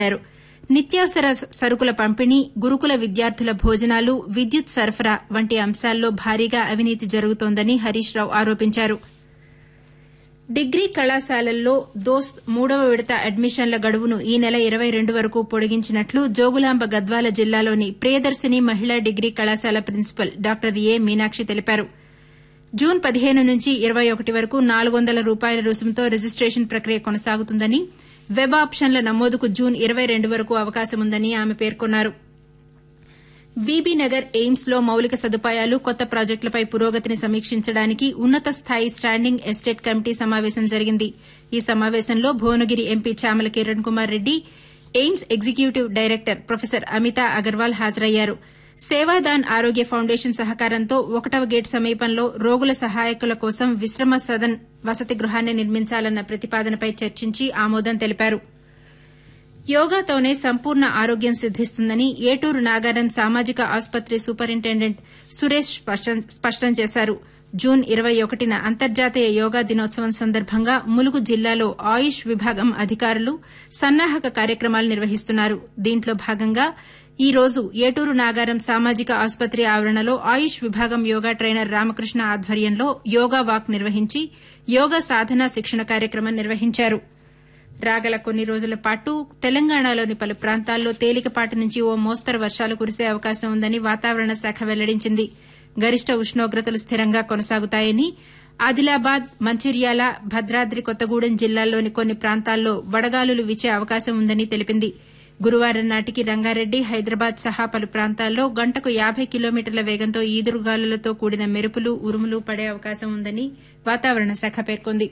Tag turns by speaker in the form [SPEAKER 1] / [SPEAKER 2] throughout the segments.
[SPEAKER 1] తెలిపారు నిత్యావసర సరుకుల పంపిణీ గురుకుల విద్యార్థుల భోజనాలు విద్యుత్ సరఫరా వంటి అంశాల్లో భారీగా అవినీతి జరుగుతోందని హరీష్ రావు ఆరోపించారు డిగ్రీ కళాశాలల్లో దోస్త్ మూడవ విడత అడ్మిషన్ల గడువును ఈ నెల ఇరవై రెండు వరకు పొడిగించినట్లు జోగులాంబ గద్వాల జిల్లాలోని ప్రియదర్శిని మహిళా డిగ్రీ కళాశాల ప్రిన్సిపల్ డాక్టర్ ఏ మీనాక్షి తెలిపారు జూన్ పదిహేను నుంచి ఇరవై ఒకటి వరకు నాలుగు వందల రూపాయల రుసుముతో రిజిస్టేషన్ ప్రక్రియ కొనసాగుతుందని వెబ్ ఆప్షన్ల నమోదుకు జూన్ ఇరవై రెండు వరకు అవకాశముందని ఆమె పేర్కొన్నారు బీబీనగర్ ఎయిమ్స్ లో మౌలిక సదుపాయాలు కొత్త ప్రాజెక్టులపై పురోగతిని సమీక్షించడానికి ఉన్నత స్థాయి స్టాండింగ్ ఎస్టేట్ కమిటీ సమావేశం జరిగింది ఈ సమావేశంలో Bhuvanagiri MP Chamala Kiran Kumar Reddy AIIMS executive director professor Amita Agarwal హాజరయ్యారు సేవాదాన్ ఆరోగ్య ఫౌండేషన్ సహకారంతో ఒకటవ గేట్ సమీపంలో రోగుల సహాయకుల కోసం విశ్రమ సదన్ వసతి గృహాన్ని నిర్మించాలన్న ప్రతిపాదనపై చర్చించి ఆమోదం తెలిపారు యోగాతోనే సంపూర్ణ ఆరోగ్యం సిద్దిస్తుందని ఏటూరు నాగారం సామాజిక ఆసుపత్రి సూపరింటెండెంట్ సురేష్ స్పష్టం చేశారు జూన్ ఇరవై ఒకటిన అంతర్జాతీయ యోగా దినోత్సవం సందర్భంగా ములుగు జిల్లాలో ఆయుష్ విభాగం అధికారులు సన్నాహక కార్యక్రమాలు నిర్వహిస్తున్నారు దీంట్లో భాగంగా ఈ రోజు ఏటూరు నాగారం సామాజిక ఆసుపత్రి ఆవరణలో ఆయుష్ విభాగం యోగా ట్రైనర్ రామకృష్ణ ఆధ్వర్యంలో యోగా వాక్ నిర్వహించి యోగా సాధన శిక్షణ కార్యక్రమం నిర్వహించారు రాగల కొన్ని రోజుల పాటు తెలంగాణలోని పలు ప్రాంతాల్లో తేలికపాటి నుంచి ఓ మోస్తరు వర్షాలు కురిసే అవకాశం ఉందని వాతావరణ శాఖ వెల్లడించింది గరిష్ట ఉష్ణోగ్రతలు స్థిరంగా కొనసాగుతాయని ఆదిలాబాద్ మంచిర్యాల భద్రాద్రి కొత్తగూడెం జిల్లాల్లోని కొన్ని ప్రాంతాల్లో వడగాలులు వీచే అవకాశం ఉందని తెలిపింది గురువారం నాటికి రంగారెడ్డి హైదరాబాద్ సహా పలు ప్రాంతాల్లో గంటకు యాబై కిలోమీటర్ల వేగంతో ఈదురుగాలులతో కూడిన మెరుపులు ఉరుములు పడే అవకాశం ఉందని వాతావరణ శాఖ పేర్కొంది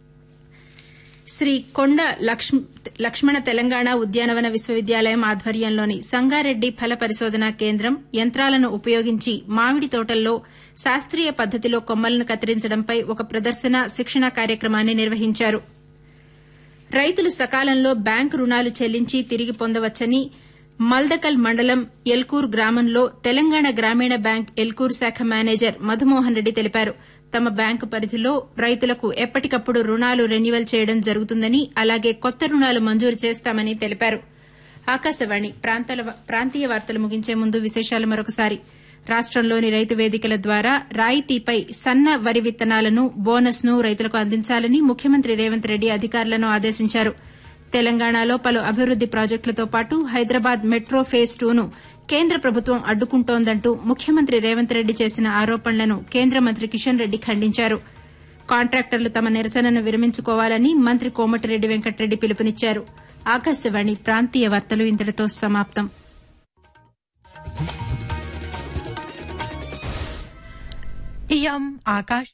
[SPEAKER 1] శ్రీ కొండ లక్ష్మణ తెలంగాణ ఉద్యానవన విశ్వవిద్యాలయం ఆధ్వర్యంలోని సంగారెడ్డి ఫల పరిశోధనా కేంద్రం యంత్రాలను ఉపయోగించి మామిడి తోటల్లో శాస్త్రీయ పద్దతిలో కొమ్మలను కత్తిరించడంపై ఒక ప్రదర్శన శిక్షణా కార్యక్రమాన్ని నిర్వహించారు రైతులు సకాలంలో బ్యాంకు రుణాలు చెల్లించి తిరిగి పొందవచ్చని మల్దకల్ మండలం ఎల్కూర్ గ్రామంలో తెలంగాణ గ్రామీణ బ్యాంక్ ఎల్కూర్ శాఖ మేనేజర్ మధుమోహన్ రెడ్డి తెలిపారు తమ బ్యాంకు పరిధిలో రైతులకు ఎప్పటికప్పుడు రుణాలు రెన్యువల్ చేయడం జరుగుతుందని అలాగే కొత్త రుణాలు మంజూరు చేస్తామని తెలిపారు ఆకాశవాణి ప్రాంతీయ వార్తలు ముగించే ముందు విశేషాలు మరొకసారి రాష్టంలోని రైతు వేదికల ద్వారా రాయితీపై సన్న వరి విత్తనాలను బోనస్ ను రైతులకు అందించాలని ముఖ్యమంత్రి రేవంత్ రెడ్డి అధికారులను ఆదేశించారు తెలంగాణలో పలు అభివృద్ది ప్రాజెక్టులతో పాటు హైదరాబాద్ మెట్రో ఫేజ్ టూను కేంద్ర ప్రభుత్వం అడ్డుకుంటోందంటూ ముఖ్యమంత్రి రేవంత్ రెడ్డి చేసిన ఆరోపణలను కేంద్ర మంత్రి కిషన్ రెడ్డి ఖండించారు కాంట్రాక్టర్లు తమ నిరసనను విరమించుకోవాలని మంత్రి కోమటిరెడ్డి వెంకటరెడ్డి పిలుపునిచ్చారు ఆకాశవాణి ప్రాంతీయ వార్తలు ఇంతటితో సమాప్తం
[SPEAKER 2] ఇయం ఆకాశ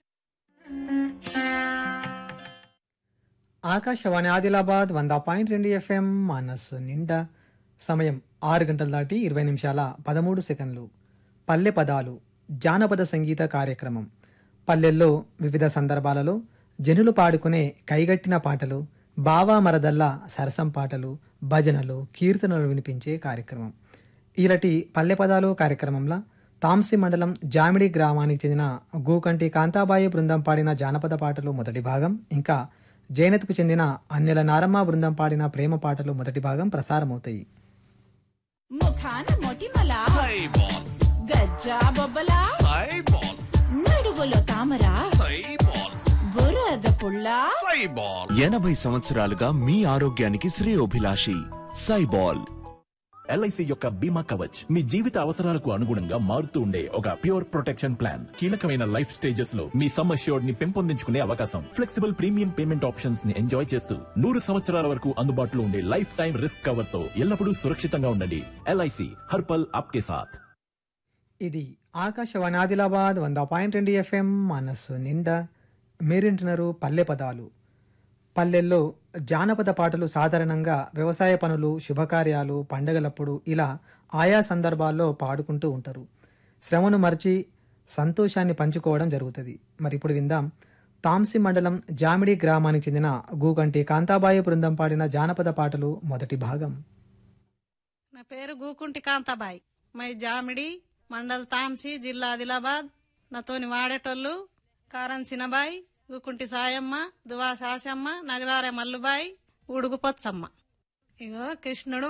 [SPEAKER 3] ఆకాశవాణి ఆదిలాబాద్ వంద పాయింట్ రెండు ఎఫ్ఎం మనస్సు నిండా సమయం ఆరు గంటల దాటి ఇరవై నిమిషాల పదమూడు సెకండ్లు పల్లె పదాలు జానపద సంగీత కార్యక్రమం పల్లెల్లో వివిధ సందర్భాలలో జనులు పాడుకునే కైగట్టిన పాటలు బావా మరదల్లా సరసం పాటలు భజనలు కీర్తనలు వినిపించే కార్యక్రమం ఈలటి పల్లె పదాలు కార్యక్రమంలో తాంసి మండలం జామిడి గ్రామానికి చెందిన గూకంటి కాంతాబాయి బృందం పాడిన జానపద పాటలు మొదటి భాగం ఇంకా జైనత్కు చెందిన అన్నెల నారమ్మ బృందం పాడిన ప్రేమ పాటలు మొదటి భాగం ప్రసారమవుతాయి
[SPEAKER 4] ముఖాన మొటిమల
[SPEAKER 5] సైబాల్
[SPEAKER 4] గజ్జా బొబ్బల
[SPEAKER 5] సైబాల్
[SPEAKER 4] నడువులో తామర
[SPEAKER 5] సైబాల్
[SPEAKER 4] బురద పుల్ల
[SPEAKER 5] సైబాల్
[SPEAKER 6] ఎనభై సంవత్సరాలుగా మీ ఆరోగ్యానికి శ్రేయోభిలాషి సైబాల్
[SPEAKER 7] ఎల్ఐసి యొక్క బీమా కవచ్ మీ జీవిత అవసరాలకు అనుగుణంగా మారుతూ ఉండే ఒక ప్యూర్ ప్రొటెక్షన్ ప్లాన్ కీలకమైన లైఫ్ స్టేజెస్ లో మీ సమ్ అష్యూర్డ్ ని పెంపొందించుకునే అవకాశం ఫ్లెక్సిబుల్ ప్రీమియం పేమెంట్ ఆప్షన్స్ ని ఎంజాయ్ చేస్తూ నూరు సంవత్సరాల వరకు అందుబాటులో ఉండే లైఫ్ టైం రిస్క్ కవర్ తో ఎల్లప్పుడూ సురక్షితంగా ఉండండి ఎల్ఐసి హర్పల్ ఆప్కే సాథ్
[SPEAKER 3] ఇది ఆకాశవాణి ఆదిలాబాద్ వంద పాయింట్ రెండు ఎఫ్ఎం మనస్సు నిండా మీరింటున్నారు పల్లె పదాలు పల్లెల్లో జానపద పాటలు సాధారణంగా వ్యవసాయ పనులు శుభకార్యాలు పండగలప్పుడు ఇలా ఆయా సందర్భాల్లో పాడుకుంటూ ఉంటారు శ్రమను మర్చి సంతోషాన్ని పంచుకోవడం జరుగుతుంది మరి ఇప్పుడు విందాం తాంసి మండలం జామిడి గ్రామానికి చెందిన గూకంటి కాంతాబాయి బృందం పాడిన జానపద పాటలు మొదటి భాగం
[SPEAKER 8] నా పేరు గూకుంటి కాంతాబాయ్ మై జామిడి మండల్ తాంసి జిల్లా ఆదిలాబాద్ నాతోని వాడేటోళ్ళు కారం సినబాయ్ గూకుంటి సాయమ్మ దువా శాసమ్మ నగరారె మల్లుబాయ్ ఉడుగు పొచ్చమ్మ ఇగో కృష్ణుడు